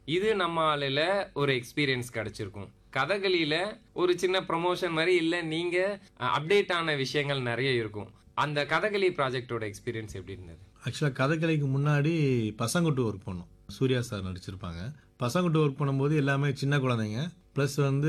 இது நம்ம ஆளுல ஒரு எக்ஸ்பீரியன்ஸ் கிடைச்சிருக்கும் கதகளியில ஒரு சின்ன ப்ரமோஷன் மாதிரி இல்ல நீங்க அப்டேட் ஆன விஷயங்கள் நிறைய இருக்கும் அந்த கதகளி ப்ராஜெக்டோட எக்ஸ்பீரியன்ஸ் எப்படி இருந்தது ஆக்சுவலாக கதைக்கலைக்கு முன்னாடி பசங்குட்டு ஒர்க் பண்ணோம் சூர்யா சார் நடிச்சிருப்பாங்க பசங்குட்டு ஒர்க் பண்ணும்போது எல்லாமே சின்ன குழந்தைங்க ப்ளஸ் வந்து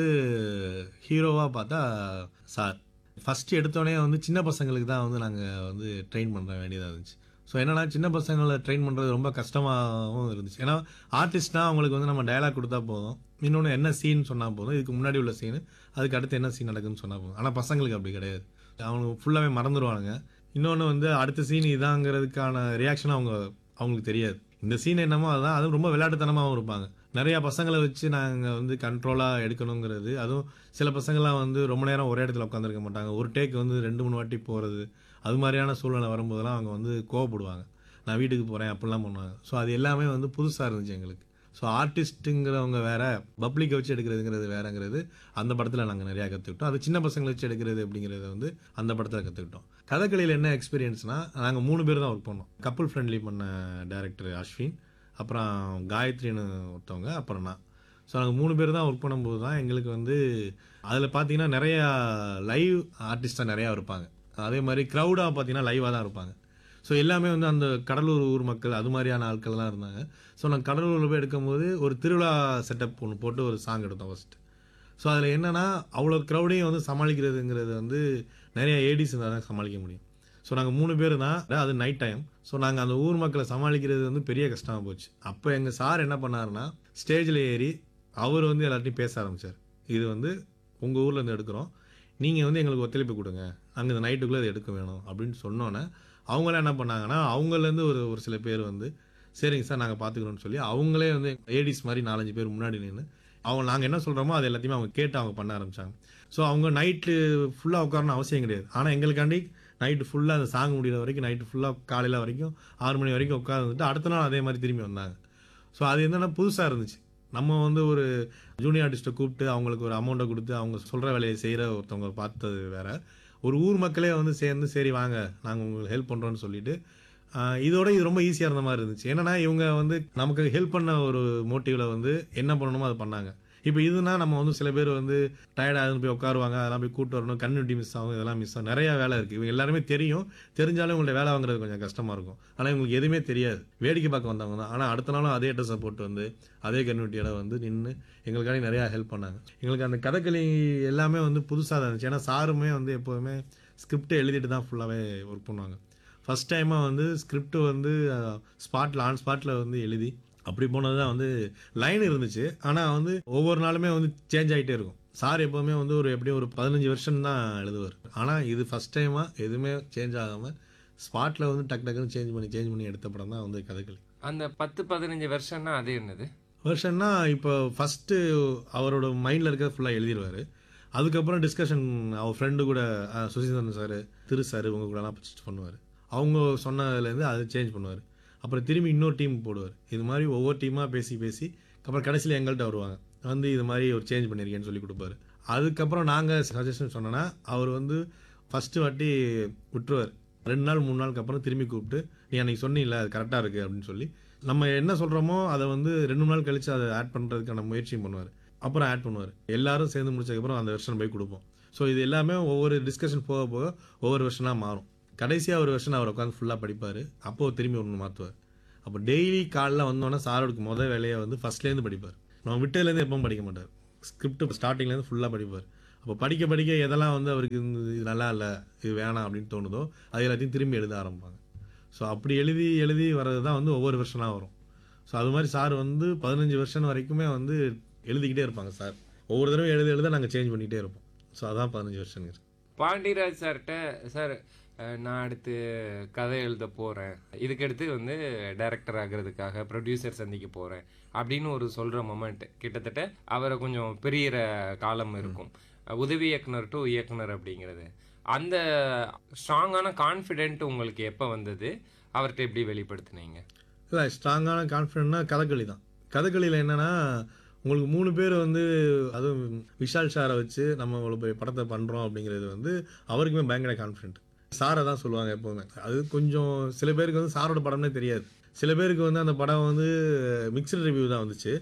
ஹீரோவாக பார்த்தா சார் ஃபர்ஸ்ட் எடுத்தோடனே வந்து சின்ன பசங்களுக்கு தான் வந்து நாங்கள் வந்து ட்ரெயின் பண்ண வேண்டியதாக இருந்துச்சு ஸோ என்னன்னா சின்ன பசங்களை ட்ரெயின் பண்ணுறது ரொம்ப கஷ்டமாகவும் இருந்துச்சு ஏன்னா ஆர்டிஸ்ட்னா அவங்களுக்கு வந்து நம்ம டயலாக் கொடுத்தா போதும் இன்னொன்று என்ன சீன் சொன்னால் போதும் இதுக்கு முன்னாடி உள்ள சீன் அதுக்கு அடுத்து என்ன சீன் நடக்குதுன்னு சொன்னால் போதும் ஆனால் பசங்களுக்கு அப்படி கிடையாது அவனுக்கு ஃபுல்லாகவே மறந்துடுவானுங்க இன்னொன்று வந்து அடுத்த சீன் இதாங்கிறதுக்கான ரியாக்ஷன் அவங்க அவங்களுக்கு தெரியாது இந்த சீன் என்னமோ அதான் அதுவும் ரொம்ப விளையாட்டுத்தனமாகவும் இருப்பாங்க நிறையா பசங்களை வச்சு நாங்கள் வந்து கண்ட்ரோலாக எடுக்கணுங்கிறது அதுவும் சில பசங்களாம் வந்து ரொம்ப நேரம் ஒரே இடத்துல உட்காந்துருக்க மாட்டாங்க ஒரு டேக் வந்து ரெண்டு மூணு வாட்டி போகிறது அது மாதிரியான சூழ்நிலை வரும்போதெல்லாம் அவங்க வந்து கோவப்படுவாங்க நான் வீட்டுக்கு போகிறேன் அப்படிலாம் பண்ணுவாங்க ஸோ அது எல்லாமே வந்து புதுசாக இருந்துச்சு எங்களுக்கு ஸோ ஆர்டிஸ்ட்டுங்கிறவங்க வேற பப்ளிக்கை வச்சு எடுக்கிறதுங்கிறது வேறங்கிறது அந்த படத்தில் நாங்கள் நிறையா கற்றுக்கிட்டோம் அது சின்ன பசங்களை வச்சு எடுக்கிறது அப்படிங்கிறத வந்து அந்த படத்தில் கற்றுக்கிட்டோம் கதகளியில் என்ன எக்ஸ்பீரியன்ஸ்னா நாங்கள் மூணு பேர் தான் ஒர்க் பண்ணோம் கப்புள் ஃப்ரெண்ட்லி பண்ண டேரக்டர் அஸ்வின் அப்புறம் காயத்ரின்னு ஒருத்தவங்க அப்புறம் நான் ஸோ நாங்கள் மூணு பேர் தான் ஒர்க் பண்ணும்போது தான் எங்களுக்கு வந்து அதில் பார்த்தீங்கன்னா நிறையா லைவ் ஆர்டிஸ்டாக நிறையா இருப்பாங்க அதே மாதிரி க்ரௌடாக பார்த்தீங்கன்னா லைவாக தான் இருப்பாங்க ஸோ எல்லாமே வந்து அந்த கடலூர் ஊர் மக்கள் அது மாதிரியான ஆட்கள்லாம் இருந்தாங்க ஸோ நாங்கள் கடலூரில் போய் எடுக்கும்போது ஒரு திருவிழா செட்டப் ஒன்று போட்டு ஒரு சாங் எடுத்தோம் ஃபஸ்ட்டு ஸோ அதில் என்னென்னா அவ்வளோ க்ரௌடையும் வந்து சமாளிக்கிறதுங்கிறது வந்து நிறைய ஏடிஸ் இருந்தால் தான் சமாளிக்க முடியும் ஸோ நாங்கள் மூணு பேர் தான் அது நைட் டைம் ஸோ நாங்கள் அந்த ஊர் மக்களை சமாளிக்கிறது வந்து பெரிய கஷ்டமாக போச்சு அப்போ எங்கள் சார் என்ன பண்ணாருன்னா ஸ்டேஜில் ஏறி அவர் வந்து எல்லார்ட்டையும் பேச ஆரம்பிச்சார் இது வந்து உங்கள் ஊரில் இருந்து எடுக்கிறோம் நீங்கள் வந்து எங்களுக்கு ஒத்துழைப்பு கொடுங்க அங்கே இந்த நைட்டுக்குள்ளே இது எடுக்க வேணும் அப்படின்னு சொன்னோன்னே அவங்களாம் என்ன பண்ணாங்கன்னா அவங்கலேருந்து ஒரு ஒரு சில பேர் வந்து சரிங்க சார் நாங்கள் பார்த்துக்குறோம்னு சொல்லி அவங்களே வந்து ஏடிஸ் மாதிரி நாலஞ்சு பேர் முன்னாடி நின்று அவங்க நாங்கள் என்ன சொல்கிறோமோ அது எல்லாத்தையுமே அவங்க கேட்டு அவங்க பண்ண ஆரம்பிச்சாங்க ஸோ அவங்க நைட்டு ஃபுல்லாக உட்காரணும் அவசியம் கிடையாது ஆனால் எங்களுக்காண்டி நைட்டு ஃபுல்லாக அந்த சாங் முடிகிற வரைக்கும் நைட்டு ஃபுல்லாக காலையில் வரைக்கும் ஆறு மணி வரைக்கும் உட்காந்துட்டு அடுத்த நாள் அதே மாதிரி திரும்பி வந்தாங்க ஸோ அது என்னென்னா புதுசாக இருந்துச்சு நம்ம வந்து ஒரு ஜூனியர் ஆர்டிஸ்ட்டை கூப்பிட்டு அவங்களுக்கு ஒரு அமௌண்ட்டை கொடுத்து அவங்க சொல்கிற வேலையை செய்கிற ஒருத்தவங்க பார்த்தது வேற ஒரு ஊர் மக்களே வந்து சேர்ந்து சரி வாங்க நாங்கள் உங்களுக்கு ஹெல்ப் பண்ணுறோன்னு சொல்லிட்டு ஆஹ் இதோட இது ரொம்ப ஈஸியாக இருந்த மாதிரி இருந்துச்சு ஏன்னா இவங்க வந்து நமக்கு ஹெல்ப் பண்ண ஒரு மோட்டிவில் வந்து என்ன பண்ணணுமோ அதை பண்ணாங்க இப்போ இதுனா நம்ம வந்து சில பேர் வந்து டயர்டாக போய் உட்காருவாங்க அதெல்லாம் போய் கூட்டு வரணும் கன்னியூட்டி மிஸ் ஆகும் இதெல்லாம் மிஸ் ஆகும் நிறைய வேலை இருக்குது இவங்க எல்லாருமே தெரியும் தெரிஞ்சாலும் உங்கள்ட்ட வேலை வாங்குறது கொஞ்சம் கஷ்டமாக இருக்கும் ஆனால் இவங்களுக்கு எதுவுமே தெரியாது வேடிக்கை பார்க்க வந்தவங்க தான் ஆனால் அடுத்த நாளும் அதே ட்ரெஸ்ஸை போட்டு வந்து அதே கன்னியூட்டியோட வந்து நின்று எங்களுக்காக நிறையா ஹெல்ப் பண்ணாங்க எங்களுக்கு அந்த கதகளி எல்லாமே வந்து புதுசாக தான் இருந்துச்சு ஏன்னா சாருமே வந்து எப்போதுமே ஸ்கிரிப்டை எழுதிட்டு தான் ஃபுல்லாகவே ஒர்க் பண்ணுவாங்க ஃபர்ஸ்ட் டைமாக வந்து ஸ்கிரிப்ட் வந்து ஸ்பாட்டில் ஆன் ஸ்பாட்டில் வந்து எழுதி அப்படி போனது தான் வந்து லைன் இருந்துச்சு ஆனால் வந்து ஒவ்வொரு நாளுமே வந்து சேஞ்ச் ஆகிட்டே இருக்கும் சார் எப்போவுமே வந்து ஒரு எப்படியும் ஒரு பதினஞ்சு வருஷம் தான் எழுதுவார் ஆனால் இது ஃபர்ஸ்ட் டைமாக எதுவுமே சேஞ்ச் ஆகாமல் ஸ்பாட்டில் வந்து டக்கு டக்குன்னு சேஞ்ச் பண்ணி சேஞ்ச் பண்ணி எடுத்த படம் தான் வந்து கதைகளி அந்த பத்து பதினஞ்சு வருஷம்னா அது என்னது வருஷன்னா இப்போ ஃபஸ்ட்டு அவரோட மைண்டில் இருக்கிறத ஃபுல்லாக எழுதிடுவார் அதுக்கப்புறம் டிஸ்கஷன் அவர் ஃப்ரெண்டு கூட அஹ், சுசீந்திரன் சார் திரு சார் இவங்க கூடலாம் பண்ணுவார் அவங்க சொன்னதுலேருந்து அதை சேஞ்ச் பண்ணுவார் அப்புறம் திரும்பி இன்னொரு டீம் போடுவார் இது மாதிரி ஒவ்வொரு டீமாக பேசி பேசி அப்புறம் கடைசியில் எங்கள்கிட்ட வருவாங்க வந்து இது மாதிரி ஒரு சேஞ்ச் பண்ணியிருக்கேன்னு சொல்லி கொடுப்பாரு அதுக்கப்புறம் நாங்கள் சஜஷன் சொன்னோன்னா அவர் வந்து ஃபஸ்ட்டு வாட்டி விட்டுருவார் ரெண்டு நாள் மூணு நாளுக்கு அப்புறம் திரும்பி கூப்பிட்டு நீ அன்னைக்கு சொன்னீங்களே அது கரெக்டாக இருக்குது அப்படின்னு சொல்லி நம்ம என்ன சொல்கிறோமோ அதை வந்து ரெண்டு மூணு நாள் கழித்து அதை ஆட் பண்ணுறதுக்கான முயற்சியும் பண்ணுவார் அப்புறம் ஆட் பண்ணுவார் எல்லாரும் சேர்ந்து முடிச்சதுக்கப்புறம் அந்த வெர்ஷன் போய் கொடுப்போம் ஸோ இது எல்லாமே ஒவ்வொரு டிஸ்கஷன் போக போக ஒவ்வொரு வெர்ஷனாக மாறும் கடைசியாக ஒரு வெர்ஷன் அவர் உட்காந்து ஃபுல்லாக படிப்பார் அப்போ திரும்பி ஒன்று மாற்றுவார் அப்போ டெய்லி காலைல வந்தோன்னே சாரோட முதல் வேலையை வந்து ஃபஸ்ட்லேருந்து படிப்பார் நம்ம விட்டதுலேருந்து எப்பவும் படிக்க மாட்டார் ஸ்கிரிப்ட் ஸ்டார்டிங்லேருந்து ஃபுல்லாக படிப்பார் அப்போ படிக்க படிக்க எதெல்லாம் வந்து அவருக்கு இந்த இது நல்லா இல்லை இது வேணாம் அப்படின்னு தோணுதோ அது எல்லாத்தையும் திரும்பி எழுத ஆரம்பிப்பாங்க ஸோ அப்படி எழுதி எழுதி வர்றது தான் வந்து ஒவ்வொரு வருஷனாக வரும் ஸோ அது மாதிரி சார் வந்து பதினஞ்சு வருஷம் வரைக்குமே வந்து எழுதிக்கிட்டே இருப்பாங்க சார் ஒவ்வொரு தடவை எழுத எழுத நாங்கள் சேஞ்ச் பண்ணிகிட்டே இருப்போம் ஸோ அதான் பதினஞ்சு வருஷம் பாண்டியராஜ் சார்கிட்ட சார் அஹ், நான் அடுத்து கதை எழுத போகிறேன் இதுக்கடுத்து வந்து டைரக்டர் ஆகிறதுக்காக ப்ரொடியூசர் சந்திக்க போகிறேன் அப்படின்னு ஒரு சொல்கிற மொமெண்ட் கிட்டத்தட்ட அவரை கொஞ்சம் பிரியிற காலம் இருக்கும் உதவி இயக்குனர் டு இயக்குனர் அப்படிங்கிறது அந்த ஸ்ட்ராங்கான கான்ஃபிடென்ட் உங்களுக்கு எப்போ வந்தது அவர்கிட்ட எப்படி வெளிப்படுத்துனீங்க இல்லை ஸ்ட்ராங்கான கான்ஃபிடென்ட்னா கதகளி தான் கதகளியில் என்னன்னா உங்களுக்கு மூணு பேர் வந்து அதுவும் விஷால் சாரை வச்சு நம்ம இவ்வளோ பெரிய படத்தை பண்ணுறோம் அப்படிங்கிறது வந்து அவருக்குமே பயங்கர கான்ஃபிடென்ட் சாரை தான் சொல்லுவாங்க எப்போவுமே அது கொஞ்சம் சில பேருக்கு வந்து சாரோட படம்னே தெரியாது சில பேருக்கு வந்து அந்த படம் வந்து மிக்சட் ரிவ்யூ தான் வந்துச்சு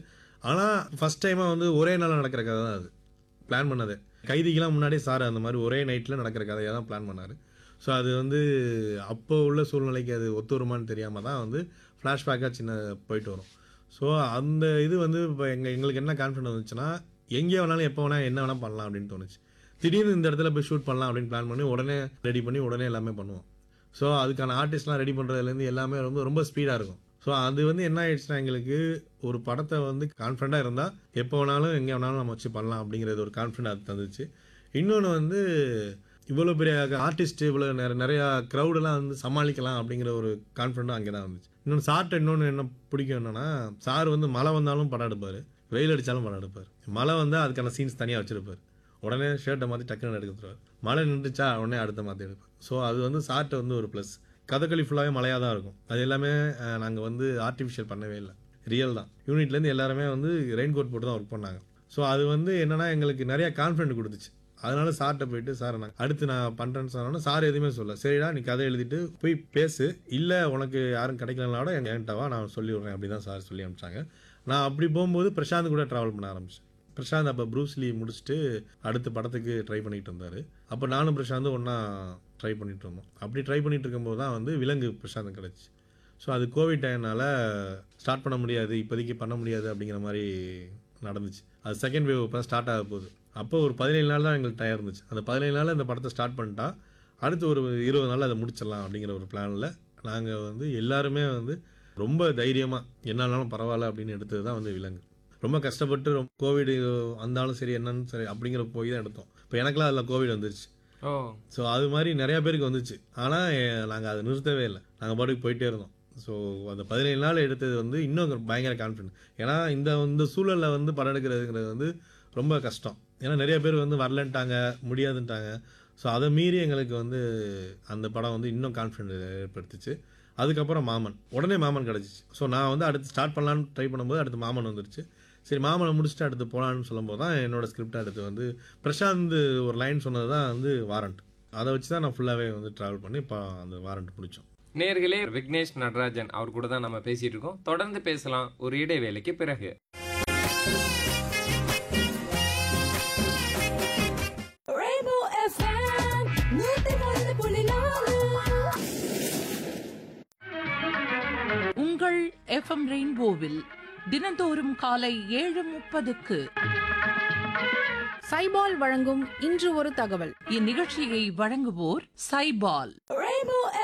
ஆனால் ஃபர்ஸ்ட் டைமாக வந்து ஒரே நாளில் நடக்கிற கதை தான் அது பிளான் பண்ணது கைதிக்கெல்லாம் முன்னாடியே சார் அந்த மாதிரி ஒரே நைட்டில் நடக்கிற கதையாக தான் பிளான் பண்ணார் ஸோ அது வந்து அப்போ உள்ள சூழ்நிலைக்கு அது ஒத்து வருமான்னு தெரியாமல் தான் வந்து ஃப்ளாஷ்பேக்காக சின்ன போயிட்டு வரும் ஸோ அந்த இது வந்து இப்போ எங்கள் எங்களுக்கு என்ன கான்ஃபிடன்ட் வந்துச்சுன்னா எங்கே வேணாலும் எப்போ வேணால் என்ன வேணால் பண்ணலாம் அப்படின்னு தோணுச்சு திடீர்னு இந்த இடத்துல போய் ஷூட் பண்ணலாம் அப்படின்னு பிளான் பண்ணி உடனே ரெடி பண்ணி உடனே எல்லாமே பண்ணுவோம் ஸோ அதுக்கான ஆர்டிஸ்ட்லாம் ரெடி பண்ணுறதுலேருந்து எல்லாமே ரொம்ப ரொம்ப ஸ்பீடாக இருக்கும் ஸோ அது வந்து என்ன ஆயிடுச்சுன்னா எங்களுக்கு ஒரு படத்தை வந்து கான்ஃபிடண்ட்டாக இருந்தால் எப்போ வேணாலும் எங்கே வேணாலும் நம்ம வச்சு பண்ணலாம் அப்படிங்கிறது ஒரு கான்ஃபிடண்ட் அது தந்துச்சு இன்னொன்று வந்து இவ்வளோ பெரிய ஆர்டிஸ்ட் இவ்வளோ நிறைய நிறையா க்ரௌடெல்லாம் வந்து சமாளிக்கலாம் அப்படிங்கிற ஒரு கான்ஃபிடண்ட்டும் அங்கே தான் வந்துச்சு இன்னொன்று சார்ட்ட இன்னொன்று என்ன பிடிக்கும் என்னன்னா சார் வந்து மழை வந்தாலும் படம் எடுப்பார் வெயில் அடித்தாலும் படம் எடுப்பார் மழை வந்தால் அதுக்கான சீன்ஸ் தனியாக வச்சுருப்பார் உடனே ஷர்ட்டை மாற்றி டக்குன்னு எடுத்துருவார் மழை நின்றுச்சா உடனே அடுத்த மாற்றி எடுப்பார் ஸோ அது வந்து சார்ட்ட வந்து ஒரு ப்ளஸ் கதகளி ஃபுல்லாகவே மழையாக தான் இருக்கும் அது எல்லாமே நாங்கள் வந்து ஆர்டிஃபிஷியல் பண்ணவே இல்லை ரியல் தான் யூனிட்லேருந்து எல்லாருமே வந்து ரெயின் கோட் போட்டு தான் ஒர்க் பண்ணாங்க ஸோ அது வந்து என்னன்னா எங்களுக்கு நிறைய கான்ஃபிடென்ட் கொடுத்துச்சு அதனால சார்கிட்ட போயிட்டு சார் நான் அடுத்து நான் பண்ணுறேன்னு சொன்னோன்னா சார் எதுவுமே சொல்ல சரிடா நீ கதை எழுதிட்டு போய் பேசு இல்லை உனக்கு யாரும் கிடைக்கலனால என்கிட்ட வா நான் சொல்லி விட்றேன் அப்படி தான் சார் சொல்லி அனுப்பிச்சாங்க நான் அப்படி போகும்போது பிரசாந்த் கூட ட்ராவல் பண்ண ஆரம்பிச்சேன் பிரசாந்த் அப்போ ப்ரூஸ்லி முடிச்சுட்டு அடுத்த படத்துக்கு ட்ரை பண்ணிட்டு இருந்தார் அப்போ நானும் பிரசாந்தும் ஒன்றா ட்ரை பண்ணிட்டு இருந்தோம் அப்படி ட்ரை பண்ணிட்டு இருக்கும்போது தான் வந்து விலங்கு பிரசாந்த் கிடச்சி ஸோ அது கோவிட் டைம்னால ஸ்டார்ட் பண்ண முடியாது இப்போதைக்கு பண்ண முடியாது அப்படிங்கிற மாதிரி நடந்துச்சு அது செகண்ட் வேவ் இப்போ ஸ்டார்ட் ஆக போகுது அப்போ ஒரு பதினேழு நாள் தான் எங்களுக்கு டயம் இருந்துச்சு அந்த பதினேழு நாள் இந்த படத்தை ஸ்டார்ட் பண்ணிட்டா அடுத்து ஒரு இருபது நாள் அதை முடிச்சிடலாம் அப்படிங்கிற ஒரு பிளானில் நாங்கள் வந்து எல்லாருமே வந்து ரொம்ப தைரியமாக என்னாலும் பரவாயில்ல அப்படின்னு எடுத்தது தான் வந்து விலங்கு ரொம்ப கஷ்டப்பட்டு ரொம்ப கோவிட் வந்தாலும் சரி என்னன்னு சரி அப்படிங்கிற போய் தான் எடுத்தோம் இப்போ எனக்குலாம் அதில் கோவிட் வந்துருச்சு ஓ ஸோ அது மாதிரி நிறைய பேருக்கு வந்துச்சு ஆனால் நாங்கள் அதை நிறுத்தவே இல்லை நாங்கள் பாட்டுக்கு போயிட்டே இருந்தோம் ஸோ அந்த பதினேழு நாள் எடுத்தது வந்து இன்னும் பயங்கர கான்ஃபிடன்ட் ஏன்னா இந்த இந்த சூழலில் வந்து படம் எடுக்கிறதுங்கிறது வந்து ரொம்ப கஷ்டம் ஏன்னா நிறைய பேர் வந்து வரலன்ட்டாங்க முடியாதுன்ட்டாங்க ஸோ அதை மீறி எங்களுக்கு வந்து அந்த படம் வந்து இன்னும் கான்ஃபிடென்ட் ஏற்படுத்துச்சு அதுக்கப்புறம் மாமன் உடனே மாமன் கிடச்சிச்சு ஸோ நான் வந்து அடுத்து ஸ்டார்ட் பண்ணலான்னு ட்ரை பண்ணும்போது அடுத்து மாமன் வந்துருச்சு சரி மாமனை முடிச்சுட்டு அடுத்து போகலான்னு சொல்லும்போது தான் என்னோட ஸ்கிரிப்ட் அடுத்து வந்து பிரசாந்த் ஒரு லைன் சொன்னது தான் வந்து வாரண்ட் அதை வச்சு தான் நான் ஃபுல்லாகவே வந்து ட்ராவல் பண்ணி இப்போ அந்த வாரண்ட் முடித்தோம் நேர்களே விக்னேஷ் நடராஜன் அவர் கூட தான் நம்ம பேசிட்டு இருக்கோம் தொடர்ந்து பேசலாம் ஒரு இடைவேளைக்கு பிறகு Rainbow FM, நூத்தி ஒன்று புள்ளி நாலு. உங்கள் எஃப்எம் ரெயின்போவில் தினந்தோறும் காலை ஏழு முப்பதுக்கு சைபால் வழங்கும் இன்று ஒரு தகவல் இந்நிகழ்ச்சியை வழங்குவோர் சைபால் Rainbow